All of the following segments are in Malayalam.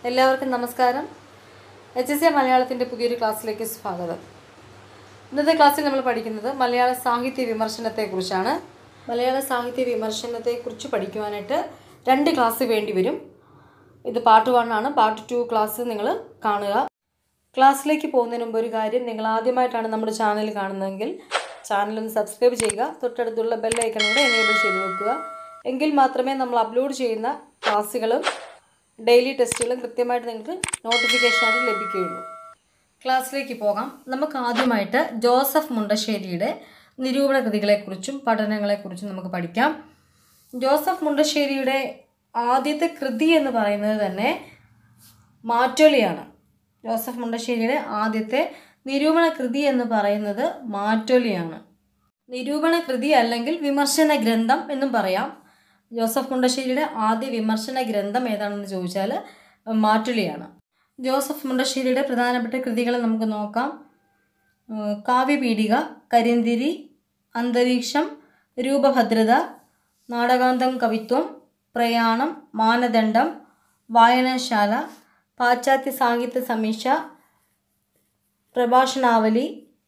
എല്ലാവർക്കും നമസ്കാരം എച്ച് എസ് എ മലയാളത്തിൻ്റെ പുതിയൊരു ക്ലാസ്സിലേക്ക് സ്വാഗതം ഇന്നത്തെ ക്ലാസ്സിൽ നമ്മൾ പഠിക്കുന്നത് മലയാള സാഹിത്യ വിമർശനത്തെക്കുറിച്ചാണ് മലയാള സാഹിത്യ വിമർശനത്തെക്കുറിച്ച് പഠിക്കുവാനായിട്ട് രണ്ട് ക്ലാസ് വേണ്ടി വരും ഇത് പാർട്ട് വൺ ആണ് പാർട്ട് ടു ക്ലാസ് നിങ്ങൾ കാണുക ക്ലാസ്സിലേക്ക് പോകുന്നതിന് മുമ്പ് ഒരു കാര്യം നിങ്ങൾ ആദ്യമായിട്ടാണ് നമ്മുടെ ചാനൽ കാണുന്നതെങ്കിൽ ചാനൽ ഒന്ന് സബ്സ്ക്രൈബ് ചെയ്യുക തൊട്ടടുത്തുള്ള ബെല്ലൈക്കൺ കൂടെ എനേബിൾ ചെയ്ത് വെക്കുക എങ്കിൽ മാത്രമേ നമ്മൾ അപ്ലോഡ് ചെയ്യുന്ന ക്ലാസ്സുകളും ഡെയിലി ടെസ്റ്റുകളും കൃത്യമായിട്ട് നിങ്ങൾക്ക് നോട്ടിഫിക്കേഷനായിട്ട് ലഭിക്കുകയുള്ളൂ ക്ലാസ്സിലേക്ക് പോകാം നമുക്ക് ആദ്യമായിട്ട് ജോസഫ് മുണ്ടശ്ശേരിയുടെ നിരൂപണ കൃതികളെക്കുറിച്ചും പഠനങ്ങളെക്കുറിച്ചും നമുക്ക് പഠിക്കാം ജോസഫ് മുണ്ടശ്ശേരിയുടെ ആദ്യത്തെ കൃതി എന്ന് പറയുന്നത് തന്നെ മാറ്റൊലിയാണ് ജോസഫ് മുണ്ടശ്ശേരിയുടെ ആദ്യത്തെ നിരൂപണ കൃതി എന്ന് പറയുന്നത് മാറ്റൊലിയാണ് നിരൂപണ കൃതി അല്ലെങ്കിൽ വിമർശന ഗ്രന്ഥം എന്നും പറയാം ജോസഫ് മുണ്ടശ്ശേരിയുടെ ആദ്യ വിമർശന ഗ്രന്ഥം ഏതാണെന്ന് ചോദിച്ചാൽ മാറ്റുലിയാണ് ജോസഫ് മുണ്ടശ്ശേരിയുടെ പ്രധാനപ്പെട്ട കൃതികൾ നമുക്ക് നോക്കാം ഏഹ് കാവ്യപീഠിക കരിന്തിരി അന്തരീക്ഷം രൂപഭദ്രത നാടകാന്തം കവിത്വം പ്രയാണം മാനദണ്ഡം വായനശാല പാശ്ചാത്യ സാഹിത്യ സമീക്ഷ പ്രഭാഷണാവലി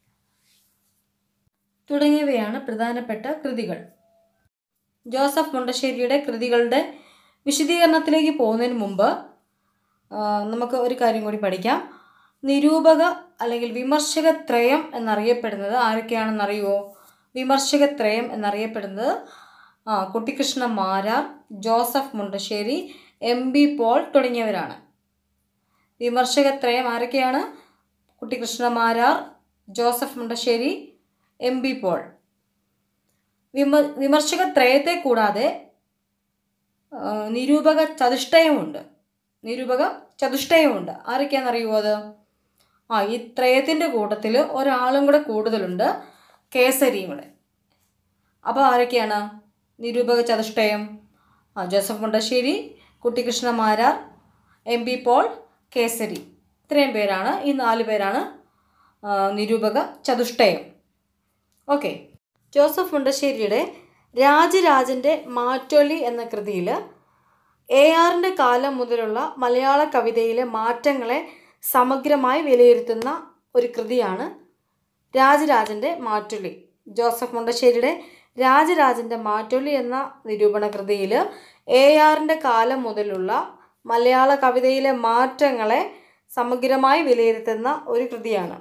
തുടങ്ങിയവയാണ് പ്രധാനപ്പെട്ട കൃതികൾ ജോസഫ് മുണ്ടശ്ശേരിയുടെ കൃതികളുടെ വിശദീകരണത്തിലേക്ക് പോകുന്നതിന് മുമ്പ് ആ, നമുക്ക് ഒരു കാര്യം കൂടി പഠിക്കാം നിരൂപക അല്ലെങ്കിൽ വിമർശകത്രയം എന്നറിയപ്പെടുന്നത് ആരൊക്കെയാണെന്നറിയുമോ വിമർശകത്രയം എന്നറിയപ്പെടുന്നത് ആ കുട്ടിക്കൃഷ്ണ മാരാർ ജോസഫ് മുണ്ടശ്ശേരി എം ബി പോൾ തുടങ്ങിയവരാണ് വിമർശകത്രയം ആരൊക്കെയാണ് കുട്ടിക്കൃഷ്ണ മാരാർ ജോസഫ് മുണ്ടശ്ശേരി എം ബി പോൾ വിമ വിമർശകത്രയത്തെ കൂടാതെ ആ, നിരൂപക ചതുഷ്ടയമുണ്ട് നിരൂപക ചതുഷ്ടയമുണ്ട് ആരൊക്കെയാണെന്നറിയുമോ അത് ആ ഈ ത്രയത്തിൻ്റെ കൂട്ടത്തിൽ ഒരാളും കൂടെ കൂടുതലുണ്ട് കേസരിയും കൂടെ അപ്പോൾ ആരൊക്കെയാണ് നിരൂപക ചതുഷ്ടയം ആ ജോസഫ് മുണ്ടശ്ശേരി കുട്ടിക്കൃഷ്ണ മാരാർ എം പി പോൾ കേസരി ഇത്രയും പേരാണ് ഈ നാല് പേരാണ് ആ, നിരൂപക ചതുഷ്ടയം ഓക്കെ ജോസഫ് മുണ്ടശ്ശേരിയുടെ രാജരാജൻ്റെ മാറ്റൊലി എന്ന കൃതിയിൽ എ ആറിൻ്റെ കാലം മുതലുള്ള മലയാള കവിതയിലെ മാറ്റങ്ങളെ സമഗ്രമായി വിലയിരുത്തുന്ന ഒരു കൃതിയാണ് രാജരാജൻ്റെ മാറ്റൊലി ജോസഫ് മുണ്ടശ്ശേരിയുടെ രാജരാജൻ്റെ മാറ്റൊലി എന്ന നിരൂപണ കൃതിയിൽ എ ആറിൻ്റെ കാലം മുതലുള്ള മലയാള കവിതയിലെ മാറ്റങ്ങളെ സമഗ്രമായി വിലയിരുത്തുന്ന ഒരു കൃതിയാണ്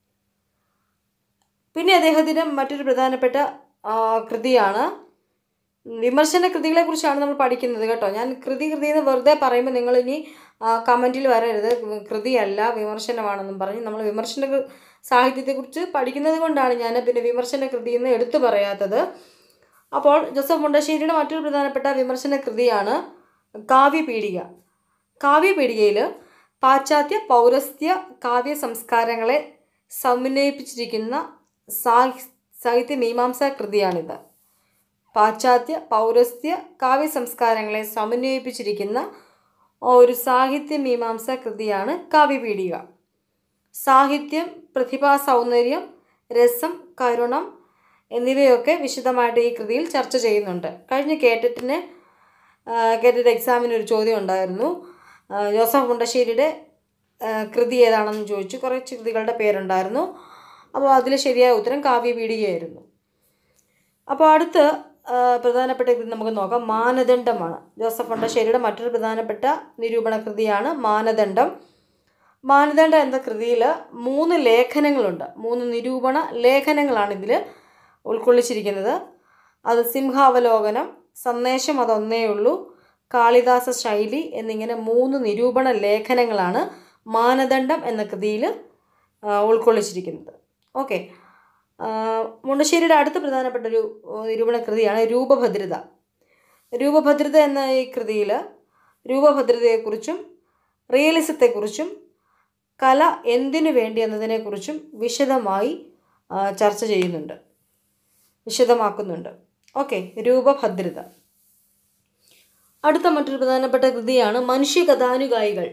പിന്നെ അദ്ദേഹത്തിൻ്റെ മറ്റൊരു പ്രധാനപ്പെട്ട ആ, കൃതിയാണ് വിമർശന കൃതികളെ കുറിച്ചാണ് നമ്മൾ പഠിക്കുന്നത് കേട്ടോ ഞാൻ കൃതി കൃതി എന്ന് വെറുതെ പറയുമ്പോൾ നിങ്ങൾ ഇനി കമൻറ്റിൽ വരരുത് കൃതിയല്ല വിമർശനമാണെന്നും പറഞ്ഞ് നമ്മൾ വിമർശന കൃ- സാഹിത്യത്തെക്കുറിച്ച് പഠിക്കുന്നത് കൊണ്ടാണ് ഞാൻ പിന്നെ വിമർശന കൃതി എന്ന് എടുത്തു പറയാത്തത് അപ്പോൾ ജോസഫ് മുണ്ടശ്ശേരിയുടെ മറ്റൊരു പ്രധാനപ്പെട്ട വിമർശന കൃതിയാണ് കാവ്യപീഠിക കാവ്യപീഠികയിൽ പാശ്ചാത്യ പൗരസ്ത്യ കാവ്യ സംസ്കാരങ്ങളെ സമന്വയിപ്പിച്ചിരിക്കുന്ന സാഹി സാഹിത്യ മീമാംസാ കൃതിയാണിത് പാശ്ചാത്യ പൗരസ്ത്യ കാവ്യ സംസ്കാരങ്ങളെ സമന്വയിപ്പിച്ചിരിക്കുന്ന ഒരു സാഹിത്യ മീമാംസാ കൃതിയാണ് കാവ്യപീഠിക സാഹിത്യം പ്രതിഭാ സൗന്ദര്യം രസം കരുണം എന്നിവയൊക്കെ വിശദമായിട്ട് ഈ കൃതിയിൽ ചർച്ച ചെയ്യുന്നുണ്ട് കഴിഞ്ഞ കേറ്ററ്റിന് കേറ്ററ്റ് എക്സാമിന് ഒരു ചോദ്യം ഉണ്ടായിരുന്നു ആ, ജോസഫ് മുണ്ടശ്ശേരിയുടെ ആ, കൃതി ഏതാണെന്ന് ചോദിച്ചു കുറച്ച് കൃതികളുടെ പേരുണ്ടായിരുന്നു അപ്പോൾ അതിൽ ശരിയായ ഉത്തരം കാവ്യപീഠികയായിരുന്നു അപ്പോൾ അടുത്ത് ആ, പ്രധാനപ്പെട്ട കൃതി നമുക്ക് നോക്കാം മാനദണ്ഡമാണ് ജോസഫ് മുണ്ടശ്ശേരിയുടെ മറ്റൊരു പ്രധാനപ്പെട്ട നിരൂപണ കൃതിയാണ് മാനദണ്ഡം മാനദണ്ഡം എന്ന കൃതിയിൽ മൂന്ന് ലേഖനങ്ങളുണ്ട് മൂന്ന് നിരൂപണ ലേഖനങ്ങളാണ് ഇതിൽ ഉൾക്കൊള്ളിച്ചിരിക്കുന്നത് അത് സിംഹാവലോകനം സന്ദേശം അതൊന്നേ ഉള്ളൂ കാളിദാസ ശൈലി എന്നിങ്ങനെ മൂന്ന് നിരൂപണ ലേഖനങ്ങളാണ് മാനദണ്ഡം എന്ന കൃതിയിൽ ഉൾക്കൊള്ളിച്ചിരിക്കുന്നത് ഓക്കെ മുണ്ടശ്ശേരിയുടെ അടുത്ത പ്രധാനപ്പെട്ട ഒരു ഏഹ്, നിരൂപണ കൃതിയാണ് രൂപഭദ്രത രൂപഭദ്രത എന്ന ഈ കൃതിയിൽ രൂപഭദ്രതയെക്കുറിച്ചും റിയലിസത്തെക്കുറിച്ചും കല എന്തിനു വേണ്ടി എന്നതിനെക്കുറിച്ചും വിശദമായി ആ, ചർച്ച ചെയ്യുന്നുണ്ട് വിശദമാക്കുന്നുണ്ട് ഓക്കെ രൂപഭദ്രത അടുത്ത മറ്റൊരു പ്രധാനപ്പെട്ട കൃതിയാണ് മനുഷ്യകഥാനുഗായികൾ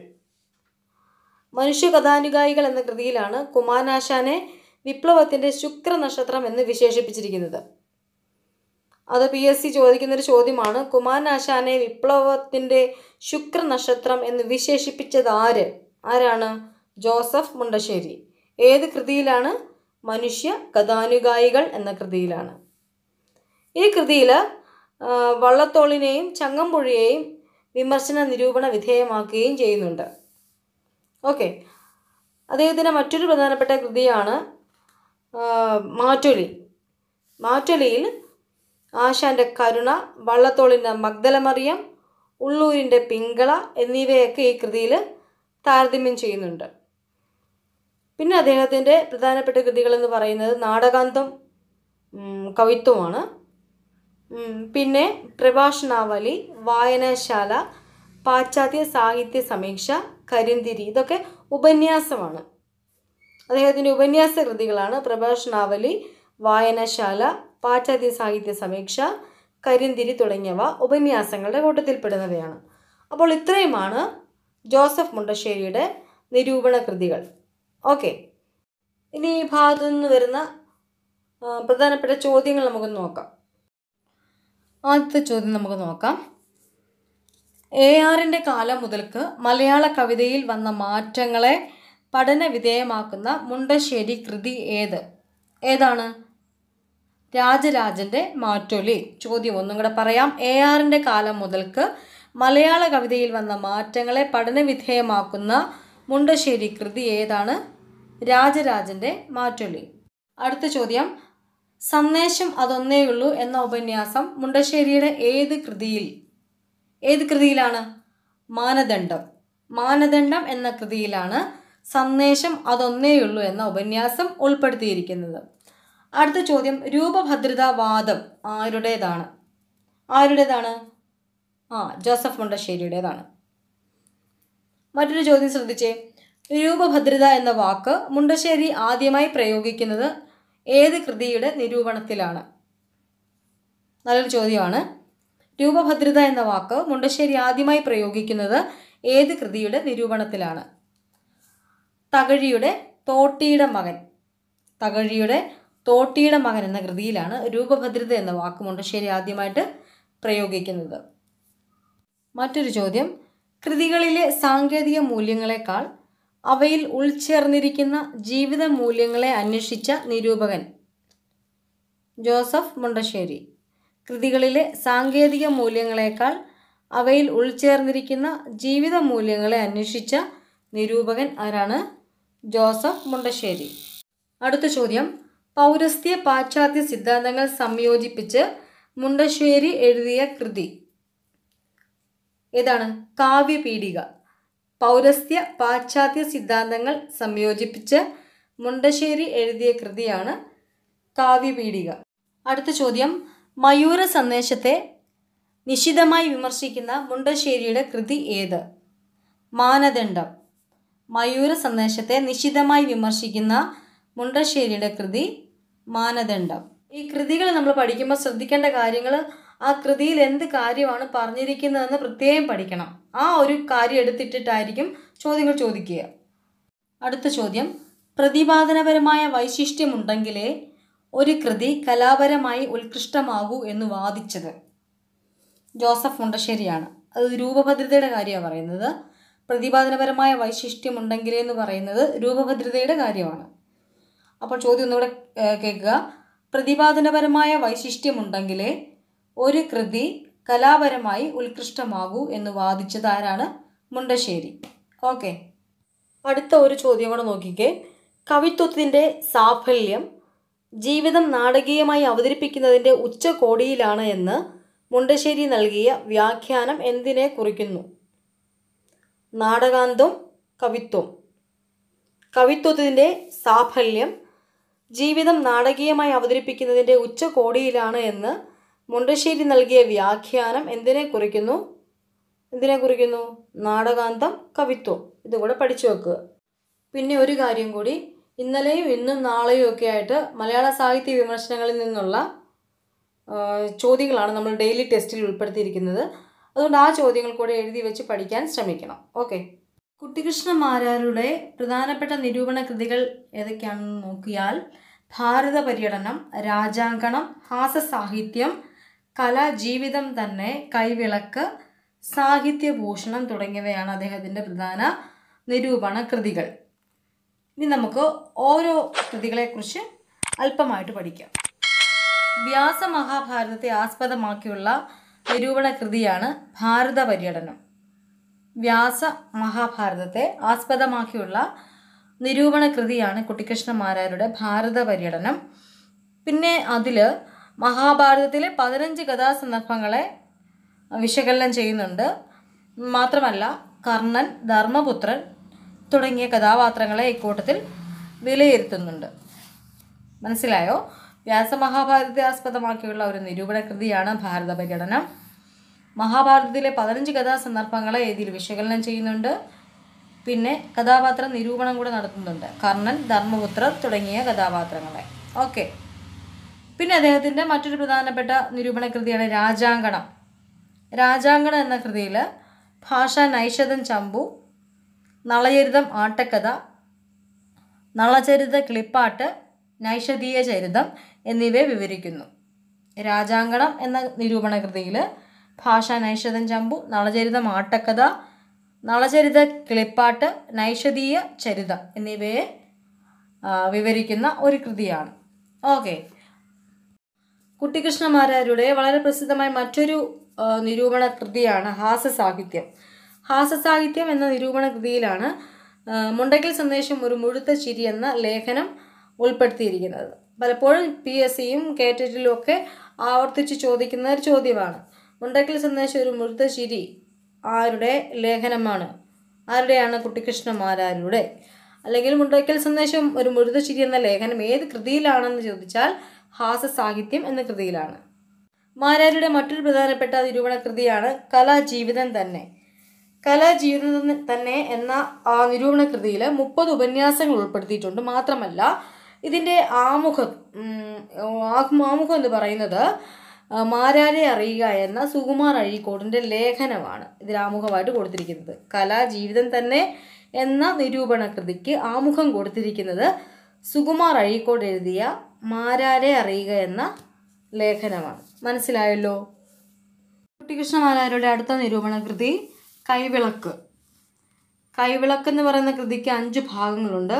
മനുഷ്യകഥാനുഗായികൾ എന്ന കൃതിയിലാണ് കുമാരനാശാനെ വിപ്ലവത്തിൻ്റെ ശുക്രനക്ഷത്രം എന്ന് വിശേഷിപ്പിച്ചിരിക്കുന്നത് അത് പി എസ് സി ചോദിക്കുന്നൊരു ചോദ്യമാണ് കുമാരനാശാനെ വിപ്ലവത്തിൻ്റെ ശുക്രനക്ഷത്രം എന്ന് വിശേഷിപ്പിച്ചത് ആര് ആരാണ് ജോസഫ് മുണ്ടശ്ശേരി ഏത് കൃതിയിലാണ് മനുഷ്യ കഥാനുഗായികൾ എന്ന കൃതിയിലാണ് ഈ കൃതിയിൽ വള്ളത്തോളിനെയും ചങ്ങമ്പുഴയെയും വിമർശന നിരൂപണ വിധേയമാക്കുകയും ചെയ്യുന്നുണ്ട് ഓക്കെ അദ്ദേഹത്തിൻ്റെ മറ്റൊരു പ്രധാനപ്പെട്ട കൃതിയാണ് ആ, മാറ്റൊലി മാറ്റൊലിയിൽ ആശാൻ്റെ കരുണ വള്ളത്തോളിൻ്റെ മഗ്ദലമറിയം ഉള്ളൂരിൻ്റെ പിങ്കള എന്നിവയൊക്കെ ഈ കൃതിയിൽ താരതമ്യം ചെയ്യുന്നുണ്ട് പിന്നെ അദ്ദേഹത്തിൻ്റെ പ്രധാനപ്പെട്ട കൃതികളെന്ന് പറയുന്നത് നാടകാന്തം ഉം, കവിത്വമാണ് ഉം, പിന്നെ പ്രഭാഷണാവലി വായനശാല പാശ്ചാത്യ സാഹിത്യ സമീക്ഷ കരിന്തിരി ഇതൊക്കെ ഉപന്യാസമാണ് അദ്ദേഹത്തിൻ്റെ ഉപന്യാസ കൃതികളാണ് പ്രഭാഷണാവലി വായനശാല പാശ്ചാത്യ സാഹിത്യ സമീക്ഷ കരിന്തിരി തുടങ്ങിയവ ഉപന്യാസങ്ങളുടെ കൂട്ടത്തിൽപ്പെടുന്നവയാണ് അപ്പോൾ ഇത്രയുമാണ് ജോസഫ് മുണ്ടശ്ശേരിയുടെ നിരൂപണ കൃതികൾ ഓക്കെ ഇനി ഈ ഭാഗത്തു നിന്ന് വരുന്ന ആ, പ്രധാനപ്പെട്ട ചോദ്യങ്ങൾ നമുക്ക് നോക്കാം ആദ്യത്തെ ചോദ്യം നമുക്ക് നോക്കാം എ ആറിൻ്റെ കാലം മുതൽക്ക് മലയാള കവിതയിൽ വന്ന മാറ്റങ്ങളെ പഠന വിധേയമാക്കുന്ന മുണ്ടശ്ശേരി കൃതി ഏത് ഏതാണ് രാജരാജൻ്റെ മാറ്റൊലി ചോദ്യം ഒന്നും കൂടെ പറയാം എ ആറിൻ്റെ കാലം മുതൽക്ക് മലയാള കവിതയിൽ വന്ന മാറ്റങ്ങളെ പഠന വിധേയമാക്കുന്ന മുണ്ടശ്ശേരി കൃതി ഏതാണ് രാജരാജൻ്റെ മാറ്റൊലി അടുത്ത ചോദ്യം സന്ദേശം അതൊന്നേയുള്ളൂ എന്ന ഉപന്യാസം മുണ്ടശ്ശേരിയുടെ ഏത് കൃതിയിൽ ഏത് കൃതിയിലാണ് മാനദണ്ഡം മാനദണ്ഡം എന്ന കൃതിയിലാണ് സന്ദേശം അതൊന്നേയുള്ളൂ എന്ന ഉപന്യാസം ഉൾപ്പെടുത്തിയിരിക്കുന്നത് അടുത്ത ചോദ്യം രൂപഭദ്രതാ വാദം ആരുടേതാണ് ആരുടേതാണ് ആ ജോസഫ് മുണ്ടശ്ശേരിയുടേതാണ് മറ്റൊരു ചോദ്യം ശ്രദ്ധിച്ചേ രൂപഭദ്രത എന്ന വാക്ക് മുണ്ടശ്ശേരി ആദ്യമായി പ്രയോഗിക്കുന്നത് ഏത് കൃതിയുടെ നിരൂപണത്തിലാണ് നല്ലൊരു ചോദ്യമാണ് രൂപഭദ്രത എന്ന വാക്ക് മുണ്ടശ്ശേരി ആദ്യമായി പ്രയോഗിക്കുന്നത് ഏത് കൃതിയുടെ നിരൂപണത്തിലാണ് തകഴിയുടെ തോട്ടിയുടെ മകൻ തകഴിയുടെ തോട്ടിയുടെ മകൻ എന്ന കൃതിയിലാണ് രൂപഭദ്രത എന്ന വാക്ക് മുണ്ടശ്ശേരി ആദ്യമായിട്ട് പ്രയോഗിക്കുന്നത് മറ്റൊരു ചോദ്യം കൃതികളിലെ സാങ്കേതിക മൂല്യങ്ങളെക്കാൾ അവയിൽ ഉൾച്ചേർന്നിരിക്കുന്ന ജീവിത മൂല്യങ്ങളെ അന്വേഷിച്ച നിരൂപകൻ ജോസഫ് മുണ്ടശ്ശേരി കൃതികളിലെ സാങ്കേതിക മൂല്യങ്ങളെക്കാൾ അവയിൽ ഉൾച്ചേർന്നിരിക്കുന്ന ജീവിത മൂല്യങ്ങളെ അന്വേഷിച്ച നിരൂപകൻ ആരാണ് ജോസഫ് മുണ്ടശ്ശേരി അടുത്ത ചോദ്യം പൗരസ്ത്യ പാശ്ചാത്യ സിദ്ധാന്തങ്ങൾ സംയോജിപ്പിച്ച് മുണ്ടശ്ശേരി എഴുതിയ കൃതി ഏതാണ് കാവ്യപീഠിക പൗരസ്ത്യ പാശ്ചാത്യ സിദ്ധാന്തങ്ങൾ സംയോജിപ്പിച്ച് മുണ്ടശ്ശേരി എഴുതിയ കൃതിയാണ് കാവ്യപീഠിക അടുത്ത ചോദ്യം മയൂര സന്ദേശത്തെ നിശിതമായി വിമർശിക്കുന്ന മുണ്ടശ്ശേരിയുടെ കൃതി ഏത് മാനദണ്ഡം മയൂര സന്ദേശത്തെ നിശിതമായി വിമർശിക്കുന്ന മുണ്ടശ്ശേരിയുടെ കൃതി മാനദണ്ഡം ഈ കൃതികൾ നമ്മൾ പഠിക്കുമ്പോൾ ശ്രദ്ധിക്കേണ്ട കാര്യങ്ങൾ ആ കൃതിയിൽ എന്ത് കാര്യമാണ് പറഞ്ഞിരിക്കുന്നതെന്ന് പ്രത്യേകം പഠിക്കണം ആ ഒരു കാര്യം എടുത്തിട്ടിട്ടായിരിക്കും ചോദ്യങ്ങൾ ചോദിക്കുക അടുത്ത ചോദ്യം പ്രതിപാദനപരമായ വൈശിഷ്ട്യമുണ്ടെങ്കിലേ ഒരു കൃതി കലാപരമായി ഉത്കൃഷ്ടമാകൂ എന്ന് വാദിച്ചത് ജോസഫ് മുണ്ടശ്ശേരിയാണ് അത് രൂപഭദ്രതയുടെ കാര്യമാണ് പറയുന്നത് പ്രതിപാദനപരമായ വൈശിഷ്ട്യമുണ്ടെങ്കിലേ എന്ന് പറയുന്നത് രൂപഭദ്രതയുടെ കാര്യമാണ് അപ്പോൾ ചോദ്യം ഒന്നുകൂടെ ഏഹ്, കേൾക്കുക പ്രതിപാദനപരമായ വൈശിഷ്ട്യമുണ്ടെങ്കിലേ ഒരു കൃതി കലാപരമായി ഉത്കൃഷ്ടമാകൂ എന്ന് വാദിച്ചത് ആരാണ് മുണ്ടശ്ശേരി ഓക്കെ അടുത്ത ഒരു ചോദ്യം കൂടെ നോക്കിക്കേ കവിത്വത്തിൻ്റെ സാഫല്യം ജീവിതം നാടകീയമായി അവതരിപ്പിക്കുന്നതിൻ്റെ ഉച്ചകോടിയിലാണ് എന്ന് മുണ്ടശ്ശേരി നൽകിയ വ്യാഖ്യാനം എന്തിനെ കുറിക്കുന്നു നാടകാന്തം കവിത്വം കവിത്വത്തിൻ്റെ സാഫല്യം ജീവിതം നാടകീയമായി അവതരിപ്പിക്കുന്നതിൻ്റെ ഉച്ചകോടിയിലാണ് എന്ന് മുണ്ടശ്ശേരി നൽകിയ വ്യാഖ്യാനം എന്തിനെ കുറിക്കുന്നു എന്തിനെ കുറിക്കുന്നു നാടകാന്തം കവിത്വം ഇതുകൂടെ പഠിച്ചു വെക്കുക പിന്നെ ഒരു കാര്യം കൂടി ഇന്നലെയും ഇന്നും നാളെയും ഒക്കെ ആയിട്ട് മലയാള സാഹിത്യ വിമർശനങ്ങളിൽ നിന്നുള്ള ആ, ചോദ്യങ്ങളാണ് നമ്മൾ ഡെയിലി ടെസ്റ്റിൽ ഉൾപ്പെടുത്തിയിരിക്കുന്നത് അതുകൊണ്ട് ആ ചോദ്യങ്ങൾ കൂടെ എഴുതി വെച്ച് പഠിക്കാൻ ശ്രമിക്കണം ഓക്കെ കുട്ടികൃഷ്ണമാരാരുടെ പ്രധാനപ്പെട്ട നിരൂപണ കൃതികൾ ഏതൊക്കെയാണെന്ന് നോക്കിയാൽ ഭാരത പര്യടനം രാജാങ്കണം ഹാസസാഹിത്യം കല ജീവിതം തന്നെ കൈവിളക്ക് സാഹിത്യഭൂഷണം തുടങ്ങിയവയാണ് അദ്ദേഹത്തിൻ്റെ പ്രധാന നിരൂപണ കൃതികൾ ഇനി നമുക്ക് ഓരോ കൃതികളെക്കുറിച്ച് അല്പമായിട്ട് പഠിക്കാം വ്യാസ മഹാഭാരതത്തെ ആസ്പദമാക്കിയുള്ള നിരൂപണ കൃതിയാണ് ഭാരത പര്യടനം വ്യാസ മഹാഭാരതത്തെ ആസ്പദമാക്കിയുള്ള നിരൂപണ കൃതിയാണ് കുട്ടിക്കൃഷ്ണമാരാരുടെ ഭാരത പര്യടനം പിന്നെ അതിൽ മഹാഭാരതത്തിലെ പതിനഞ്ച് കഥാസന്ദർഭങ്ങളെ വിശകലനം ചെയ്യുന്നുണ്ട് മാത്രമല്ല കർണൻ ധർമ്മപുത്രൻ തുടങ്ങിയ കഥാപാത്രങ്ങളെ ഇക്കൂട്ടത്തിൽ വിലയിരുത്തുന്നുണ്ട് മനസ്സിലായോ വ്യാസമഹാഭാരതത്തെ ആസ്പദമാക്കിയുള്ള ഒരു നിരൂപണ കൃതിയാണ് ഭാരത പര്യടനം മഹാഭാരതത്തിലെ പതിനഞ്ച് കഥാസന്ദർഭങ്ങളെ ഇതിൽ വിശകലനം ചെയ്യുന്നുണ്ട് പിന്നെ കഥാപാത്ര നിരൂപണം കൂടെ നടത്തുന്നുണ്ട് കർണൻ ധർമ്മപുത്രർ തുടങ്ങിയ കഥാപാത്രങ്ങളെ ഓക്കെ പിന്നെ അദ്ദേഹത്തിൻ്റെ മറ്റൊരു പ്രധാനപ്പെട്ട നിരൂപണ കൃതിയാണ് രാജാങ്കണം രാജാങ്കണം എന്ന കൃതിയിൽ ഭാഷാ നൈഷധം ചമ്പു നളചരിതം ആട്ടക്കഥ നളചരിത കിളിപ്പാട്ട് നൈഷധീയ ചരിതം എന്നിവയെ വിവരിക്കുന്നു രാജാങ്കണം എന്ന നിരൂപണ കൃതിയിൽ ഭാഷാ നൈഷധം ചമ്പു നളചരിതം ആട്ടക്കഥ നളചരിത കിളിപ്പാട്ട് നൈഷധീയ ചരിതം എന്നിവയെ ആ, വിവരിക്കുന്ന ഒരു കൃതിയാണ് ഓക്കെ കുട്ടിക്കൃഷ്ണമാരാരുടെ വളരെ പ്രസിദ്ധമായ മറ്റൊരു ആ, നിരൂപണ കൃതിയാണ് ഹാസ്യസാഹിത്യം ഹാസ്യസാഹിത്യം എന്ന നിരൂപണ കൃതിയിലാണ് ആ, മുണ്ടക്കൽ സന്ദേശം ഒരു മുഴുത്ത ചിരി എന്ന ലേഖനം ഉൾപ്പെടുത്തിയിരിക്കുന്നത് പലപ്പോഴും പി എസ് സിയും കേറ്ററ്റിലും ഒക്കെ ആവർത്തിച്ച് ചോദിക്കുന്ന ഒരു ചോദ്യമാണ് മുണ്ടക്കൽ സന്ദേശം ഒരു മുഴുത്ത ചിരി ആരുടെ ലേഖനമാണ് ആരുടെയാണ് കുട്ടിക്കൃഷ്ണമാരാരുടെ അല്ലെങ്കിൽ മുണ്ടക്കൽ സന്ദേശം ഒരു മുഴുത്ത ചിരി എന്ന ലേഖനം ഏത് കൃതിയിലാണെന്ന് ചോദിച്ചാൽ ഹാസ്യസാഹിത്യം എന്ന കൃതിയിലാണ് മാരാരുടെ മറ്റൊരു പ്രധാനപ്പെട്ട നിരൂപണ കൃതിയാണ് കലാജീവിതം തന്നെ കലാജീവിതം തന്നെ എന്ന ആ നിരൂപണ കൃതിയിൽ മുപ്പത് ഉപന്യാസങ്ങൾ ഉൾപ്പെടുത്തിയിട്ടുണ്ട് മാത്രമല്ല ഇതിൻ്റെ ആമുഖം ഉം, ആഹ് ആമുഖം എന്ന് പറയുന്നത് ആ, മാരാരെ അറിയുക എന്ന സുകുമാർ അഴീക്കോടിൻ്റെ ലേഖനമാണ് ഇതിൽ ആമുഖമായിട്ട് കൊടുത്തിരിക്കുന്നത് കലാജീവിതം തന്നെ എന്ന നിരൂപണ കൃതിക്ക് ആമുഖം കൊടുത്തിരിക്കുന്നത് സുകുമാർ അഴീക്കോട് എഴുതിയ മാരാരെ അറിയുക എന്ന ലേഖനമാണ് മനസ്സിലായല്ലോ കുട്ടികൃഷ്ണമാരാരുടെ അടുത്ത നിരൂപണ കൃതി കൈവിളക്ക് കൈവിളക്ക് എന്ന് പറയുന്ന കൃതിക്ക് അഞ്ച് ഭാഗങ്ങളുണ്ട്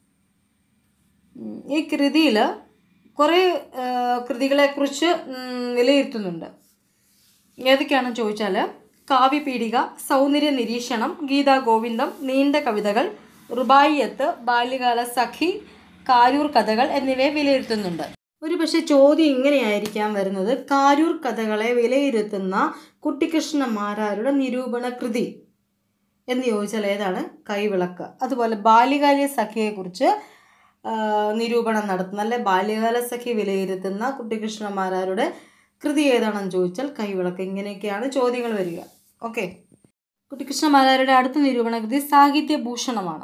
ഉം, ഈ കൃതിയിൽ കുറേ ആ, കൃതികളെക്കുറിച്ച് ഉം, വിലയിരുത്തുന്നുണ്ട് ഏതൊക്കെയാണെന്ന് ചോദിച്ചാൽ കാവ്യപീഠിക സൗന്ദര്യ നിരീക്ഷണം ഗീതാ ഗോവിന്ദം നീണ്ട കവിതകൾ റുബായിയത്ത് ബാല്യകാല സഖി കാരൂർ കഥകൾ എന്നിവയെ വിലയിരുത്തുന്നുണ്ട് ഒരു പക്ഷേ ചോദ്യം ഇങ്ങനെയായിരിക്കാം വരുന്നത് കാരൂർ കഥകളെ വിലയിരുത്തുന്ന കുട്ടിക്കൃഷ്ണമാരാരുടെ നിരൂപണ കൃതി എന്ന് ചോദിച്ചാൽ ഏതാണ് കൈവിളക്ക് അതുപോലെ ബാല്യകാല സഖിയെക്കുറിച്ച് ആ, നിരൂപണം നടത്തുന്ന അല്ലെ ബാല്യകാല സഖി വിലയിരുത്തുന്ന കുട്ടിക്കൃഷ്ണമാരാരുടെ കൃതി ഏതാണെന്ന് ചോദിച്ചാൽ കൈവിളക്ക് ഇങ്ങനെയൊക്കെയാണ് ചോദ്യങ്ങൾ വരിക ഓക്കെ കുട്ടിക്കൃഷ്ണമാരാരുടെ അടുത്ത നിരൂപണ കൃതി സാഹിത്യഭൂഷണമാണ്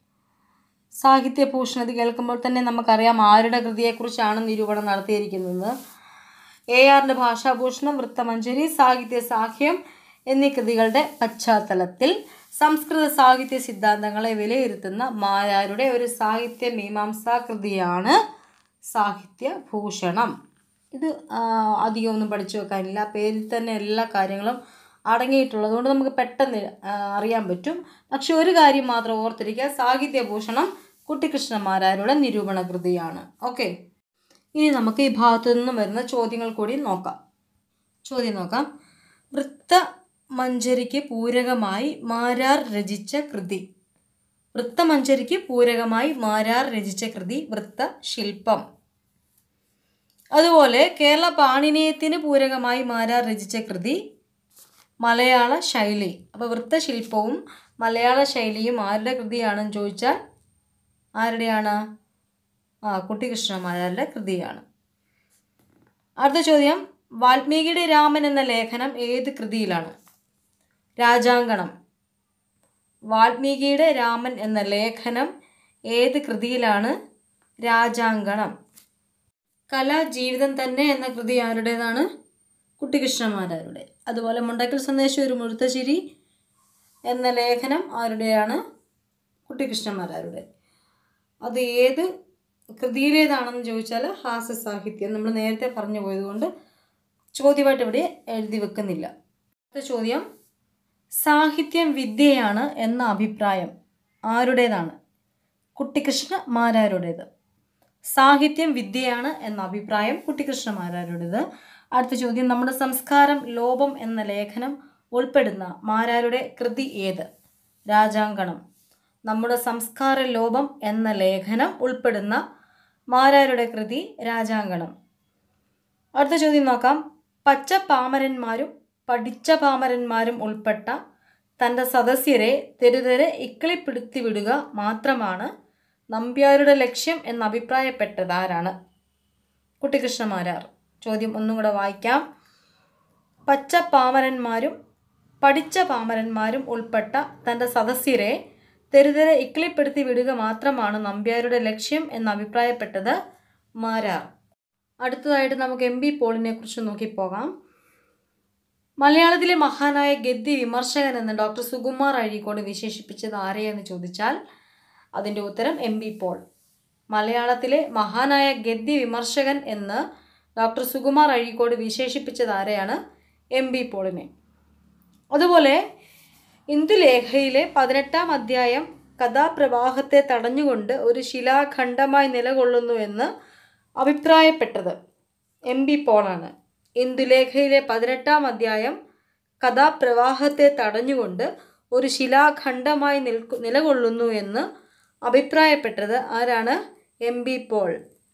സാഹിത്യഭൂഷണം ഇത് കേൾക്കുമ്പോൾ തന്നെ നമുക്കറിയാം ആരുടെ കൃതിയെക്കുറിച്ചാണ് നിരൂപണം നടത്തിയിരിക്കുന്നത് എ ആറിൻ്റെ ഭാഷാഭൂഷണം വൃത്തമഞ്ജരി സാഹിത്യ സാഖ്യം എന്നീ കൃതികളുടെ പശ്ചാത്തലത്തിൽ സംസ്കൃത സാഹിത്യ സിദ്ധാന്തങ്ങളെ വിലയിരുത്തുന്ന മാരാരുടെ ഒരു സാഹിത്യ മീമാംസാ കൃതിയാണ് സാഹിത്യഭൂഷണം ഇത് ആ, അധികം ഒന്നും പഠിച്ചു വെക്കാനില്ല പേരിൽ തന്നെ എല്ലാ കാര്യങ്ങളും അടങ്ങിയിട്ടുള്ളത് കൊണ്ട് നമുക്ക് പെട്ടെന്ന് ആ, അറിയാൻ പറ്റും പക്ഷെ ഒരു കാര്യം മാത്രം ഓർത്തിരിക്കുക സാഹിത്യഭൂഷണം കുട്ടിക്കൃഷ്ണമാരാരുടെ നിരൂപണ കൃതിയാണ് ഓക്കെ ഇനി നമുക്ക് ഈ ഭാഗത്തു നിന്നും വരുന്ന ചോദ്യങ്ങൾ കൂടി നോക്കാം ചോദ്യം നോക്കാം വൃത്ത മഞ്ചരിക്ക് പൂരകമായി മാരാർ രചിച്ച കൃതി വൃത്തമഞ്ചരിക്ക് പൂരകമായി മാരാർ രചിച്ച കൃതി വൃത്ത ശില്പം അതുപോലെ കേരള പാണിനീയത്തിന് പൂരകമായി മാരാർ രചിച്ച കൃതി മലയാള ശൈലി അപ്പോൾ വൃത്തശില്പവും മലയാള ശൈലിയും ആരുടെ കൃതിയാണെന്ന് ചോദിച്ചാൽ ആരുടെയാണ് ആ കുട്ടികൃഷ്ണമാരാരുടെ കൃതിയാണ് അടുത്ത ചോദ്യം വാൽമീകിയുടെ രാമൻ എന്ന ലേഖനം ഏത് കൃതിയിലാണ് രാജാങ്കണം വാൽമീകിയുടെ രാമൻ എന്ന ലേഖനം ഏത് കൃതിയിലാണ് രാജാങ്കണം കല ജീവിതം തന്നെ എന്ന കൃതി ആരുടേതാണ് കുട്ടികൃഷ്ണമാരാരുടെ അതുപോലെ മുണ്ടക്കൽ സന്ദേശം ഒരു മുഴുത്തശ്ശേരി എന്ന ലേഖനം ആരുടെയാണ് കുട്ടികൃഷ്ണമാരാരുടെ അത് ഏത് കൃതിയിലേതാണെന്ന് ചോദിച്ചാൽ ഹാസ്യ സാഹിത്യം നമ്മൾ നേരത്തെ പറഞ്ഞു പോയതുകൊണ്ട് ചോദ്യമായിട്ട് ഇവിടെ എഴുതി വെക്കുന്നില്ല അടുത്ത ചോദ്യം സാഹിത്യം വിദ്യയാണ് എന്ന അഭിപ്രായം ആരുടേതാണ് കുട്ടിക്കൃഷ്ണ മാരാരുടേത് സാഹിത്യം വിദ്യയാണ് എന്ന അഭിപ്രായം കുട്ടിക്കൃഷ്ണ മാരാരുടേത് അടുത്ത ചോദ്യം നമ്മുടെ സംസ്കാരം ലോപം എന്ന ലേഖനം ഉൾപ്പെടുന്ന മാരാരുടെ കൃതി ഏത് രാജാങ്കണം നമ്മുടെ സംസ്കാര ലോപം എന്ന ലേഖനം ഉൾപ്പെടുന്ന മാരാരുടെ കൃതി രാജാങ്കണം അടുത്ത ചോദ്യം നോക്കാം പച്ച പാമരന്മാരും പഠിച്ച പാമരന്മാരും ഉൾപ്പെട്ട തൻ്റെ സദസ്യരെ തെരുതെരെ ഇക്കിളിപ്പിടുത്തി വിടുക മാത്രമാണ് നമ്പ്യാരുടെ ലക്ഷ്യം എന്ന് അഭിപ്രായപ്പെട്ടത് ആരാണ് കുട്ടിക്കൃഷ്ണമാരാർ ചോദ്യം ഒന്നും കൂടെ വായിക്കാം പച്ച പാമരന്മാരും പഠിച്ച പാമരന്മാരും ഉൾപ്പെട്ട തൻ്റെ സദസ്യരെ തെരുതെരെ ഇക്കിളിപ്പെടുത്തി വിടുക മാത്രമാണ് നമ്പ്യാരുടെ ലക്ഷ്യം എന്ന് അഭിപ്രായപ്പെട്ടത് മാരാർ അടുത്തതായിട്ട് നമുക്ക് എം ബി പോളിനെ കുറിച്ച് നോക്കിപ്പോകാം മലയാളത്തിലെ മഹാനായ ഗദ്യ വിമർശകൻ എന്ന് ഡോക്ടർ സുകുമാർ അഴീക്കോട് വിശേഷിപ്പിച്ചത് ആരെയെന്ന് ചോദിച്ചാൽ അതിൻ്റെ ഉത്തരം എം ബി പോൾ മലയാളത്തിലെ മഹാനായ ഗദ്യ വിമർശകൻ എന്ന് ഡോക്ടർ സുകുമാർ അഴീക്കോട് വിശേഷിപ്പിച്ചത് ആരെയാണ് എം ബി പോളിനെ അതുപോലെ ഇന്ദുലേഖയിലെ പതിനെട്ടാം അധ്യായം കഥാപ്രവാഹത്തെ തടഞ്ഞുകൊണ്ട് ഒരു ശിലാഖണ്ഡമായി നിലകൊള്ളുന്നു എന്ന് അഭിപ്രായപ്പെട്ടത് എം ബി പോളാണ് ഇന്ദുലേഖയിലെ പതിനെട്ടാം അധ്യായം കഥാപ്രവാഹത്തെ തടഞ്ഞുകൊണ്ട് ഒരു ശിലാഖണ്ഡമായി നിൽക്കു നിലകൊള്ളുന്നു എന്ന് അഭിപ്രായപ്പെട്ടത് ആരാണ് എം ബി പോൾ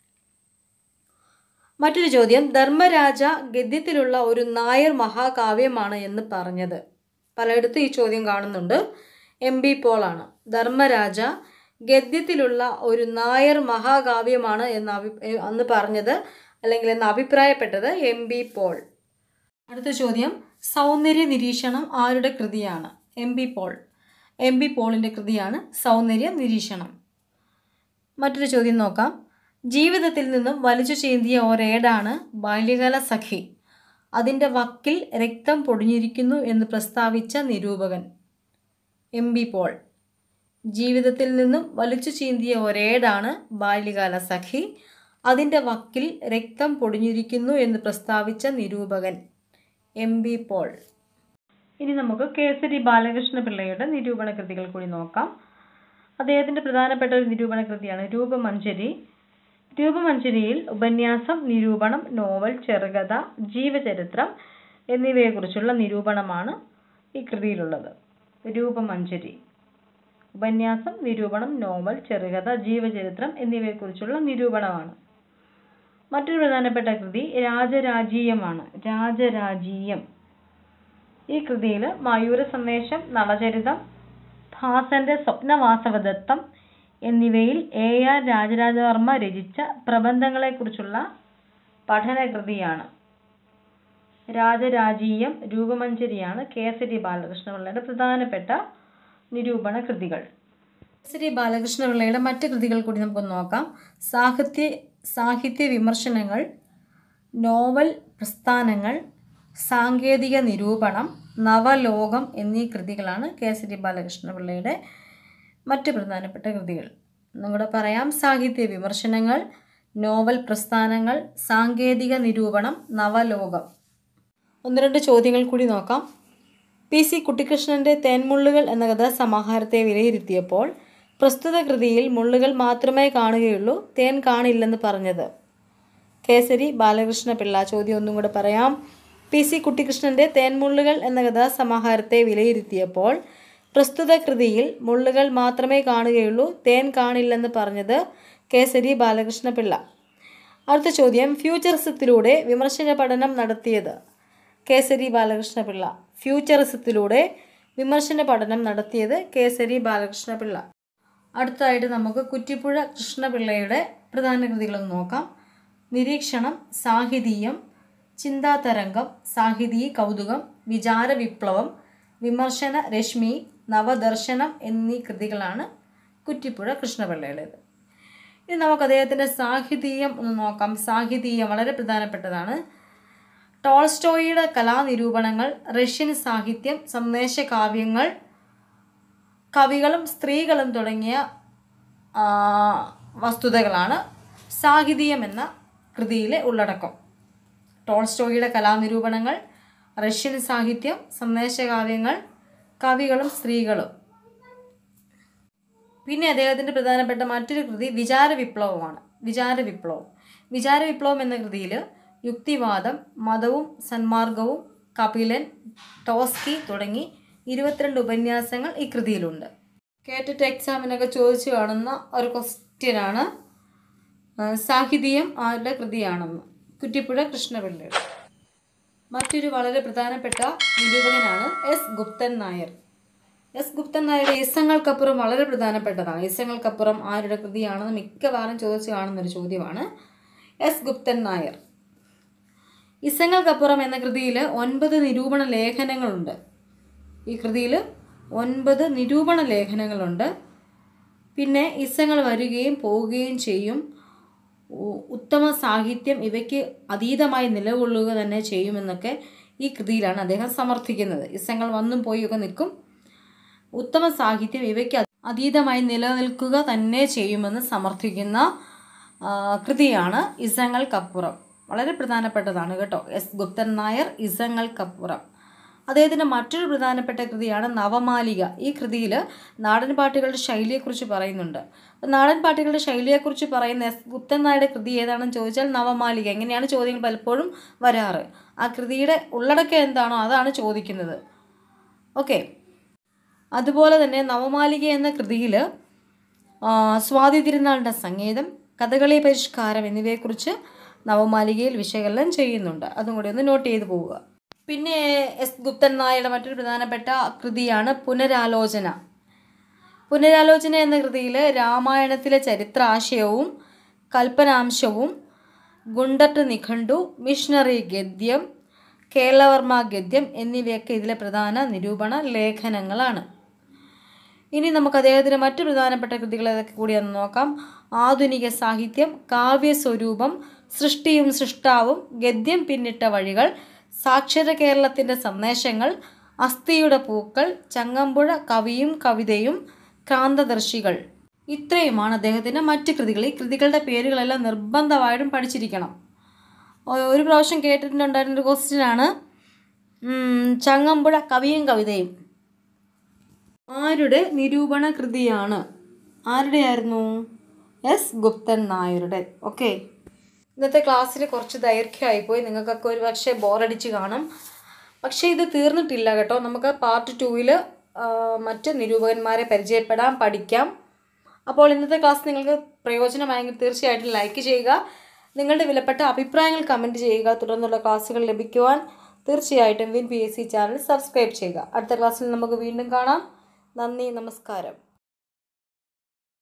മറ്റൊരു ചോദ്യം ധർമ്മരാജ ഗദ്യത്തിലുള്ള ഒരു നായർ മഹാകാവ്യമാണ് എന്ന് പറഞ്ഞത് പലയിടത്തും ഈ ചോദ്യം കാണുന്നുണ്ട് എം ബി പോളാണ് ധർമ്മരാജ ഗദ്യത്തിലുള്ള ഒരു നായർ മഹാകാവ്യമാണ് എന്ന് അഭി അന്ന് പറഞ്ഞത് അല്ലെങ്കിൽ എന്ന് അഭിപ്രായപ്പെട്ടത് എം ബി പോൾ അടുത്ത ചോദ്യം സൗന്ദര്യ നിരീക്ഷണം ആരുടെ കൃതിയാണ് M B Paul M B പോളിൻ്റെ കൃതിയാണ് സൗന്ദര്യ നിരീക്ഷണം മറ്റൊരു ചോദ്യം നോക്കാം ജീവിതത്തിൽ നിന്നും വലിച്ചു ചീന്തിയ ഒരേടാണ് ബാല്യകാല സഖി അതിൻ്റെ വക്കിൽ രക്തം പൊടിഞ്ഞിരിക്കുന്നു എന്ന് പ്രസ്താവിച്ച നിരൂപകൻ എം ബി പോൾ ജീവിതത്തിൽ നിന്നും വലിച്ചു ചീന്തിയ ഒരേടാണ് ബാല്യകാല സഖി അതിൻ്റെ വക്കിൽ രക്തം പൊടിഞ്ഞിരിക്കുന്നു എന്ന് പ്രസ്താവിച്ച നിരൂപകൻ എം ബി പോൾ ഇനി നമുക്ക് കേസരി ബാലകൃഷ്ണ പിള്ളയുടെ നിരൂപണ കൃതികൾ കൂടി നോക്കാം അദ്ദേഹത്തിൻ്റെ പ്രധാനപ്പെട്ട ഒരു നിരൂപണ കൃതിയാണ് രൂപമഞ്ജരി രൂപമഞ്ജരിയിൽ ഉപന്യാസം നിരൂപണം നോവൽ ചെറുകഥ ജീവചരിത്രം എന്നിവയെക്കുറിച്ചുള്ള നിരൂപണമാണ് ഈ കൃതിയിലുള്ളത് രൂപമഞ്ജരി ഉപന്യാസം നിരൂപണം നോവൽ ചെറുകഥ ജീവചരിത്രം എന്നിവയെക്കുറിച്ചുള്ള നിരൂപണമാണ് മറ്റൊരു പ്രധാനപ്പെട്ട കൃതി രാജരാജീയമാണ് രാജരാജീയം ഈ കൃതിയിൽ മയൂര സന്ദേശം നളചരിതം ഭാസന്റെ സ്വപ്നവാസവദത്തം എന്നിവയിൽ എ ആർ രാജരാജവർമ്മ രചിച്ച പ്രബന്ധങ്ങളെക്കുറിച്ചുള്ള പഠനകൃതിയാണ് രാജരാജീയം രൂപമഞ്ജരിയാണ് കേസരി ബാലകൃഷ്ണപിള്ളയുടെ പ്രധാനപ്പെട്ട നിരൂപണ കൃതികൾ കേസരി ബാലകൃഷ്ണപിള്ളയുടെ മറ്റ് കൃതികൾ കൂടി നമുക്കൊന്ന് നോക്കാം സാഹിത്യ സാഹിത്യ വിമർശനങ്ങൾ നോവൽ പ്രസ്ഥാനങ്ങൾ സാങ്കേതിക നിരൂപണം നവലോകം എന്നീ കൃതികളാണ് കേസരി ബാലകൃഷ്ണപിള്ളയുടെ മറ്റ് പ്രധാനപ്പെട്ട കൃതികൾ നമ്മുടെ പറയാം സാഹിത്യ വിമർശനങ്ങൾ നോവൽ പ്രസ്ഥാനങ്ങൾ സാങ്കേതിക നിരൂപണം നവലോകം ഒന്ന് രണ്ട് ചോദ്യങ്ങൾ കൂടി നോക്കാം പി സി കുട്ടിക്കൃഷ്ണൻ്റെ തേൻമുള്ളുകൾ എന്ന കഥാസമാഹാരത്തെ വിലയിരുത്തിയപ്പോൾ പ്രസ്തുത കൃതിയിൽ മുള്ളുകൾ മാത്രമേ കാണുകയുള്ളൂ തേൻ കാണില്ലെന്ന് പറഞ്ഞത് കേസരി ബാലകൃഷ്ണ പിള്ള ചോദ്യം ഒന്നും കൂടെ പറയാം പി സി കുട്ടിക്കൃഷ്ണൻ്റെ തേൻമുള്ളുകൾ എന്ന കഥാസമാഹാരത്തെ വിലയിരുത്തിയപ്പോൾ പ്രസ്തുത കൃതിയിൽ മുള്ളുകൾ മാത്രമേ കാണുകയുള്ളൂ തേൻ കാണില്ലെന്ന് പറഞ്ഞത് കേസരി ബാലകൃഷ്ണ പിള്ള അടുത്ത ചോദ്യം ഫ്യൂച്ചറിസത്തിലൂടെ വിമർശന പഠനം നടത്തിയത് കേസരി ബാലകൃഷ്ണ പിള്ള ഫ്യൂച്ചറിസത്തിലൂടെ വിമർശന പഠനം നടത്തിയത് കേസരി ബാലകൃഷ്ണ പിള്ള അടുത്തതായിട്ട് നമുക്ക് കുറ്റിപ്പുഴ കൃഷ്ണപിള്ളയുടെ പ്രധാന കൃതികളൊന്ന് നോക്കാം നിരീക്ഷണം സാഹിതീയം ചിന്താതരംഗം സാഹിതീ കൗതുകം വിചാര വിപ്ലവം വിമർശന രശ്മി നവദർശനം എന്നീ കൃതികളാണ് കുറ്റിപ്പുഴ കൃഷ്ണപിള്ളയുടേത് ഇനി നമുക്ക് അദ്ദേഹത്തിൻ്റെ സാഹിതീയം ഒന്ന് നോക്കാം സാഹിതീയം വളരെ പ്രധാനപ്പെട്ടതാണ് ടോൾസ്റ്റോയിയുടെ കലാനിരൂപണങ്ങൾ റഷ്യൻ സാഹിത്യം സന്ദേശകാവ്യങ്ങൾ കവികളും സ്ത്രീകളും തുടങ്ങിയ ആ, വസ്തുതകളാണ് സാഹിതീയം എന്ന കൃതിയിലെ ഉള്ളടക്കം ടോൾസ്റ്റോയിയുടെ കലാനിരൂപണങ്ങൾ റഷ്യൻ സാഹിത്യം സന്ദേശകാവ്യങ്ങൾ കവികളും സ്ത്രീകളും പിന്നെ അദ്ദേഹത്തിൻ്റെ പ്രധാനപ്പെട്ട മറ്റൊരു കൃതി വിചാര വിപ്ലവമാണ് വിചാര വിപ്ലവം വിചാര വിപ്ലവം എന്ന കൃതിയിൽ യുക്തിവാദം മതവും സന്മാർഗവും കപിലൻ ടോസ്കി തുടങ്ങി ഇരുപത്തിരണ്ട് ഉപന്യാസങ്ങൾ ഈ കൃതിയിലുണ്ട് കേട്ടിട്ട് എക്സാമിനൊക്കെ ചോദിച്ചു കാണുന്ന ഒരു ക്വസ്റ്റ്യനാണ് സാഹിതീയം ആരുടെ കൃതിയാണെന്ന് കുറ്റിപ്പുഴ കൃഷ്ണപിള്ളയുടെ മറ്റൊരു വളരെ പ്രധാനപ്പെട്ട നിരൂപകനാണ് എസ് ഗുപ്തൻ നായർ എസ് ഗുപ്തൻ നായരുടെ ഇസങ്ങൾക്കപ്പുറം വളരെ പ്രധാനപ്പെട്ടതാണ് ഇസങ്ങൾക്കപ്പുറം ആരുടെ കൃതിയാണെന്ന് മിക്കവാറും ചോദിച്ചു കാണുന്നൊരു ചോദ്യമാണ് എസ് ഗുപ്തൻ നായർ ഇസങ്ങൾക്കപ്പുറം എന്ന കൃതിയിൽ ഒൻപത് നിരൂപണ ലേഖനങ്ങളുണ്ട് ഈ കൃതിയിൽ ഒൻപത് നിരൂപണ ലേഖനങ്ങളുണ്ട് പിന്നെ ഇസങ്ങൾ വരികയും പോവുകയും ചെയ്യും ഉ- ഉത്തമ സാഹിത്യം ഇവയ്ക്ക് അതീതമായി നിലകൊള്ളുക തന്നെ ചെയ്യുമെന്നൊക്കെ ഈ കൃതിയിലാണ് അദ്ദേഹം സമർത്ഥിക്കുന്നത് ഇസങ്ങൾ വന്നും പോയൊക്കെ നിൽക്കും ഉത്തമ സാഹിത്യം ഇവയ്ക്ക് അ- അതീതമായി നിലനിൽക്കുക തന്നെ ചെയ്യുമെന്ന് സമർത്ഥിക്കുന്ന ആ, കൃതിയാണ് ഇസങ്ങൾക്കപ്പുറം വളരെ പ്രധാനപ്പെട്ടതാണ് കേട്ടോ എസ് ഗുപ്തൻ നായർ ഇസങ്ങൾക്കപ്പുറം അദ്ദേഹത്തിൻ്റെ മറ്റൊരു പ്രധാനപ്പെട്ട കൃതിയാണ് നവമാലിക ഈ കൃതിയിൽ നാടൻ പാട്ടുകളുടെ ശൈലിയെക്കുറിച്ച് പറയുന്നുണ്ട് അപ്പോൾ നാടൻ പാട്ടുകളുടെ ശൈലിയെക്കുറിച്ച് പറയുന്ന എസ് ഗുപ്തൻ നായരുടെ കൃതി ഏതാണെന്ന് ചോദിച്ചാൽ നവമാലിക എങ്ങനെയാണ് ചോദ്യങ്ങൾ പലപ്പോഴും വരാറ് ആ കൃതിയുടെ ഉള്ളടക്കം എന്താണോ അതാണ് ചോദിക്കുന്നത് ഓക്കെ അതുപോലെ തന്നെ നവമാലിക എന്ന കൃതിയിൽ സ്വാതി തിരുനാളിൻ്റെ സംഗീതം കഥകളി പരിഷ്കാരം എന്നിവയെക്കുറിച്ച് നവമാലികയിൽ വിശകലനം ചെയ്യുന്നുണ്ട് അതും കൂടി ഒന്ന് നോട്ട് ചെയ്ത് പോവുക പിന്നെ എസ് ഗുപ്തൻ നായരുടെ മറ്റൊരു പ്രധാനപ്പെട്ട കൃതിയാണ് പുനരാലോചന പുനരാലോചന എന്ന കൃതിയിൽ രാമായണത്തിലെ ചരിത്രാശയവും കൽപ്പനാംശവും ഗുണ്ടട്ട് നിഘണ്ടു മിഷണറി ഗദ്യം കേരളവർമ്മ ഗദ്യം എന്നിവയൊക്കെ ഇതിലെ പ്രധാന നിരൂപണ ലേഖനങ്ങളാണ് ഇനി നമുക്ക് അദ്ദേഹത്തിൻ്റെ മറ്റു പ്രധാനപ്പെട്ട കൃതികൾ ഏതൊക്കെ കൂടിയെന്ന് നോക്കാം ആധുനിക സാഹിത്യം കാവ്യസ്വരൂപം സൃഷ്ടിയും സൃഷ്ടാവും ഗദ്യം പിന്നിട്ട വഴികൾ സാക്ഷര കേരളത്തിൻ്റെ സന്ദേശങ്ങൾ അസ്ഥിയുടെ പൂക്കൾ ചങ്ങമ്പുഴ കവിയും കവിതയും ക്രാന്തദർശികൾ ഇത്രയുമാണ് അദ്ദേഹത്തിൻ്റെ മറ്റ് കൃതികൾ ഈ കൃതികളുടെ പേരുകളെല്ലാം നിർബന്ധമായിട്ടും പഠിച്ചിരിക്കണം ഒ- ഒരു പ്രാവശ്യം കേട്ടിട്ടുണ്ടായിരുന്നൊരു ക്വസ്റ്റ്യനാണ് ചങ്ങമ്പുഴ കവിയും കവിതയും ആരുടെ നിരൂപണ കൃതിയാണ് ആരുടെയായിരുന്നു എസ് ഗുപ്തൻ നായരുടെ ഓക്കെ ഇന്നത്തെ ക്ലാസ്സിൽ കുറച്ച് ദൈർഘ്യമായിപ്പോയി നിങ്ങൾക്കൊക്കെ ഒരു പക്ഷേ ബോറടിച്ച് കാണും പക്ഷേ ഇത് തീർന്നിട്ടില്ല കേട്ടോ നമുക്ക് പാർട്ട് ടൂവിൽ മറ്റ് നിരൂപകന്മാരെ പരിചയപ്പെടാം പഠിക്കാം അപ്പോൾ ഇന്നത്തെ ക്ലാസ് നിങ്ങൾക്ക് പ്രയോജനമായെങ്കിൽ തീർച്ചയായിട്ടും ലൈക്ക് ചെയ്യുക നിങ്ങളുടെ വിലപ്പെട്ട അഭിപ്രായങ്ങൾ കമൻറ്റ് ചെയ്യുക തുടർന്നുള്ള ക്ലാസ്സുകൾ ലഭിക്കുവാൻ തീർച്ചയായിട്ടും win P S C channel subscribe ചെയ്യുക അടുത്ത ക്ലാസ്സിൽ നമുക്ക് വീണ്ടും കാണാം നന്ദി നമസ്കാരം